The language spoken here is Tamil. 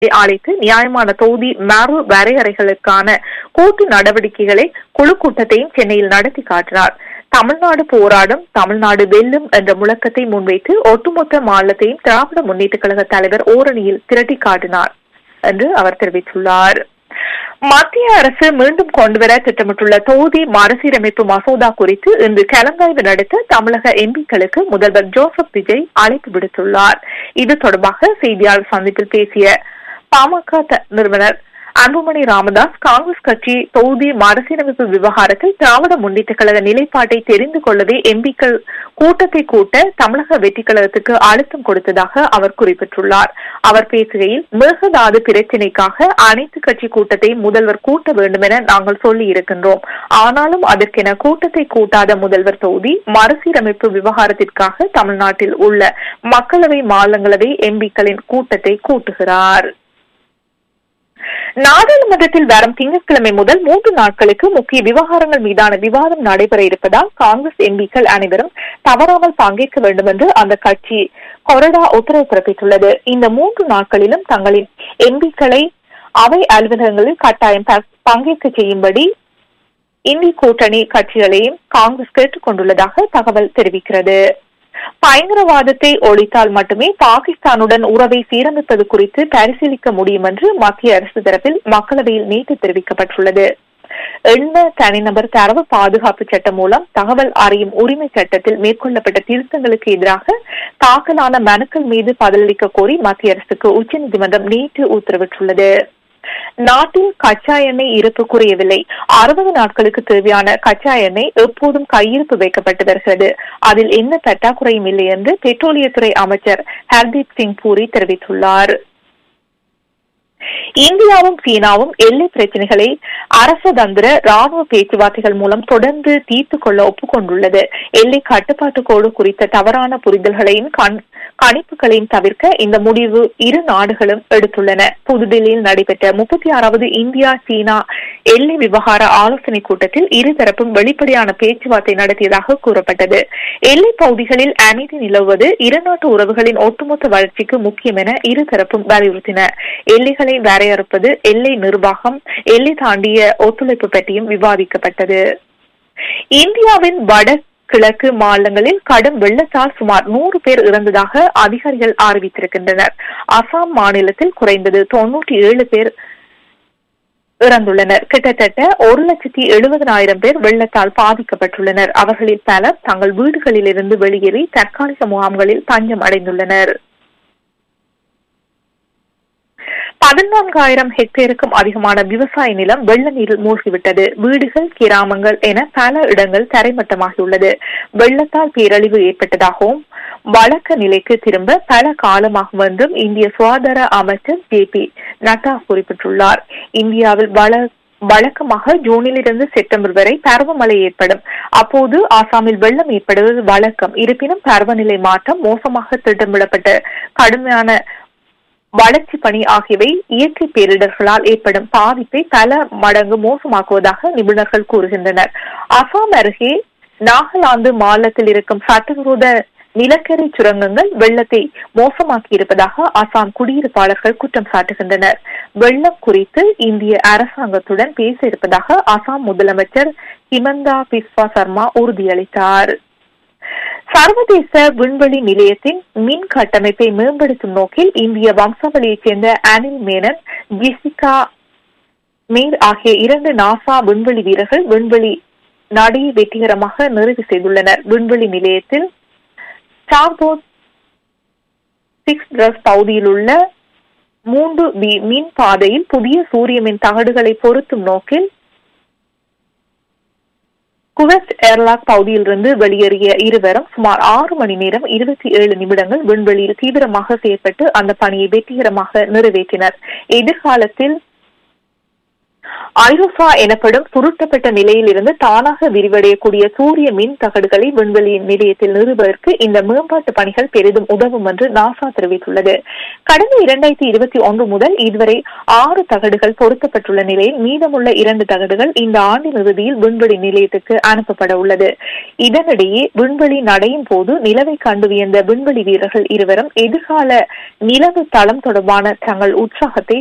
அழைத்து நியாயமான தொகுதி மறு வரையறைகளுக்கான கூட்டு நடவடிக்கைகளை குழு கூட்டத்தையும் சென்னையில் நடத்தி காட்டினார் தமிழ்நாடு போராடும் தமிழ்நாடு வெல்லும் என்ற முழக்கத்தை முன்வைத்து ஒட்டுமொத்த மாநிலத்தையும் திராவிட முன்னேற்ற கழக தலைவர் ஓரணியில் திரட்டி காட்டினார் என்று அவர் தெரிவித்துள்ளார் மத்திய அரசு மீண்டும் கொண்டுவர திட்டமிட்டுள்ள தொகுதி மறுசீரமைப்பு மசோதா குறித்து இன்று கலந்தாய்வு நடத்த தமிழக எம்பிக்களுக்கு முதல்வர் ஜோசப் விஜய் அழைப்பு விடுத்துள்ளார் இது தொடர்பாக செய்தியாளர் சந்திப்பில் பேசிய பாமக நிறுவனர் அன்புமணி ராமதாஸ் காங்கிரஸ் கட்சி தொகுதி மறுசீரமைப்பு விவகாரத்தில் திராவிட முன்னேற்ற கழக நிலைப்பாட்டை தெரிந்து கொள்ளவே எம்பிக்கள் கூட்டத்தை கூட்ட தமிழக வெற்றி கழகத்துக்கு அழுத்தம் கொடுத்ததாக அவர் குறிப்பிட்டுள்ளார் அவர் பேசுகையில் மேகதாது பிரச்சினைக்காக அனைத்து கட்சி கூட்டத்தை முதல்வர் கூட்ட வேண்டும் என நாங்கள் சொல்லி இருக்கின்றோம் ஆனாலும் அதற்கென கூட்டத்தை கூட்டாத முதல்வர் தொகுதி மறுசீரமைப்பு விவகாரத்திற்காக தமிழ்நாட்டில் உள்ள மக்களவை மாநிலங்களவை எம்பிக்களின் கூட்டத்தை கூட்டுகிறார் நாடாளுமன்றத்தில் வரும் திங்கட்கிழமை முதல் மூன்று நாட்களுக்கு முக்கிய விவகாரங்கள் மீதான விவாதம் நடைபெற இருப்பதால் காங்கிரஸ் எம்பிக்கள் அனைவரும் தவறாமல் பங்கேற்க வேண்டும் என்று அந்த கட்சி கொறடா உத்தரவு பிறப்பித்துள்ளது இந்த மூன்று நாட்களிலும் தங்களின் எம்பிக்களை அவை அலுவலகங்களில் கட்டாயம் பங்கேற்க செய்யும்படி இந்தி கூட்டணி கட்சிகளையும் காங்கிரஸ் கேட்டுக் கொண்டுள்ளதாக தகவல் தெரிவிக்கிறது பயங்கரவாதத்தை ஒழித்தால் மட்டுமே பாகிஸ்தானுடன் உறவை சீரமைப்பது குறித்து பரிசீலிக்க முடியும் என்று மத்திய அரசு தரப்பில் மக்களவையில் நேற்று தெரிவிக்கப்பட்டுள்ளது எண்ண தனிநபர் தரவு பாதுகாப்பு சட்டம் மூலம் தகவல் அறியும் உரிமை சட்டத்தில் மேற்கொள்ளப்பட்ட திருத்தங்களுக்கு எதிராக தாக்கலான மனுக்கள் மீது பதிலளிக்க கோரி மத்திய அரசுக்கு உச்சநீதிமன்றம் நேற்று உத்தரவிட்டுள்ளது நாட்டில் கச்சா எண்ணெய் இருப்பு குறையவில்லை அறுபது நாட்களுக்கு தேவையான கச்சா எண்ணெய் எப்போதும் கையிருப்பு வைக்கப்பட்டு வருகிறது அதில் எந்த பற்றாக்குறையும் இல்லை என்று பெட்ரோலியத்துறை அமைச்சர் ஹர்தீப் சிங் பூரி தெரிவித்துள்ளார் இந்தியாவும் சீனாவும் எல்லை பிரச்சினைகளை அரசதந்திர ராணுவ பேச்சுவார்த்தைகள் மூலம் தொடர்ந்து தீர்த்துக் கொள்ள ஒப்புக்கொண்டுள்ளது எல்லை கட்டுப்பாட்டு கோடு குறித்த தவறான புரிதல்களையும் கணிப்புகளையும் தவிர்க்க இந்த முடிவு இரு நாடுகளும் எடுத்துள்ளன புதுதில்லியில் நடைபெற்ற முப்பத்தி ஆறாவது இந்தியா சீனா எல்லை விவகார ஆலோசனைக் கூட்டத்தில் இருதரப்பும் வெளிப்படையான பேச்சுவார்த்தை நடத்தியதாக கூறப்பட்டது எல்லை பகுதிகளில் அமைதி நிலவுவது இருநாட்டு உறவுகளின் ஒட்டுமொத்த வளர்ச்சிக்கு முக்கியம் என இருதரப்பும் வலியுறுத்தின எல்லைகளை வரையறுப்பது எல்லை நிர்வாகம் எல்லை தாண்டிய ஒத்துழைப்பு பற்றியும் விவாதிக்கப்பட்டது இந்தியாவின் வட கிழக்கு மாநிலங்களில் கடும் வெள்ளத்தால் சுமார் நூறு பேர் இறந்ததாக அதிகாரிகள் அறிவித்திருக்கின்றனர் அசாம் மாநிலத்தில் குறைந்தது தொன்னூற்றி ஏழு பேர் இறந்துள்ளனர் கிட்டத்தட்ட ஒரு லட்சத்தி எழுபதனாயிரம் பேர் வெள்ளத்தால் பாதிக்கப்பட்டுள்ளனர் அவர்களில் பலர் தங்கள் வீடுகளில் இருந்து வெளியேறி தற்காலிக முகாம்களில் தஞ்சம் அடைந்துள்ளனர் பதினான்காயிரம் ஹெக்டேருக்கும் அதிகமான விவசாய நிலம் வெள்ள நீரில் மூழ்கிவிட்டது வீடுகள் கிராமங்கள் என பல இடங்கள் தரைமட்டமாகியுள்ளது வெள்ளத்தால் பேரழிவு ஏற்பட்டதாகவும் வழக்க நிலைக்கு திரும்ப பல காலமாகும் என்றும் இந்திய சுகாதார அமைச்சர் ஜே பி நட்டா குறிப்பிட்டுள்ளார் இந்தியாவில் வள வழக்கமாக ஜூனிலிருந்து செப்டம்பர் வரை பருவமழை ஏற்படும் அப்போது ஆசாமில் வெள்ளம் ஏற்படுவது வழக்கம் இருப்பினும் பருவநிலை மாற்றம் மோசமாக திட்டமிடப்பட்ட கடுமையான வளர்ச்சி பணி ஆகியவை இயற்கை பேரிடர்களால் ஏற்படும் பாதிப்பை பல மடங்கு மோசமாக்குவதாக நிபுணர்கள் கூறுகின்றனர் அசாம் அருகே நாகாலாந்து மாநிலத்தில் இருக்கும் சட்டவிரோத நிலக்கரி சுரங்கங்கள் வெள்ளத்தை மோசமாக்கி இருப்பதாக அசாம் குடியிருப்பாளர்கள் குற்றம் சாட்டுகின்றனர் வெள்ளம் குறித்து இந்திய அரசாங்கத்துடன் பேச இருப்பதாக அசாம் முதலமைச்சர் ஹிமந்தா பிஸ்வா சர்மா உறுதியளித்தார் சர்வதேச விண்வெளி நிலையத்தின் மின் கட்டமைப்பை மேம்படுத்தும் நோக்கில் இந்திய வம்சாவளியைச் சேர்ந்த அனில் மேனன் ஜெசிகா மீர் ஆகிய இரண்டு நாசா விண்வெளி வீரர்கள் விண்வெளி நடையை வெற்றிகரமாக நிறைவு செய்துள்ளனர் விண்வெளி நிலையத்தில் ஸ்டார்போர்ட் சிக்ஸ் ட்ரஸ் பகுதியில் உள்ள மூன்று பி மின் பாதையில் புதிய சூரிய மின் தகடுகளை பொருத்தும் நோக்கில் குவெஸ்ட் ஏர்லாக் பகுதியிலிருந்து வெளியேறிய இருவரும் சுமார் ஆறு மணி நேரம் இருபத்தி ஏழு நிமிடங்கள் விண்வெளியில் தீவிரமாக செயற்பட்டு அந்த பணியை வெற்றிகரமாக நிறைவேற்றினர் எதிர்காலத்தில் ஐரோசா எனப்படும் சுருட்டப்பட்ட நிலையில் இருந்து தானாக விரிவடையக்கூடிய சூரிய மின் தகடுகளை விண்வெளி நிலையத்தில் நிறுவுவதற்கு இந்த மேம்பாட்டு பணிகள் பெரிதும் உதவும் என்று நாசா தெரிவித்துள்ளது கடந்த இரண்டாயிரத்தி இருபத்தி ஒன்று முதல் இதுவரை ஆறு தகடுகள் பொருத்தப்பட்டுள்ள நிலையில் மீதமுள்ள இரண்டு தகடுகள் இந்த ஆண்டின் இறுதியில் விண்வெளி நிலையத்துக்கு அனுப்பப்பட உள்ளது இதனிடையே விண்வெளி நடையும் போது நிலவை கண்டு வியந்த விண்வெளி வீரர்கள் இருவரும் எதிர்கால நிலவு தளம் தொடர்பான தங்கள் உற்சாகத்தை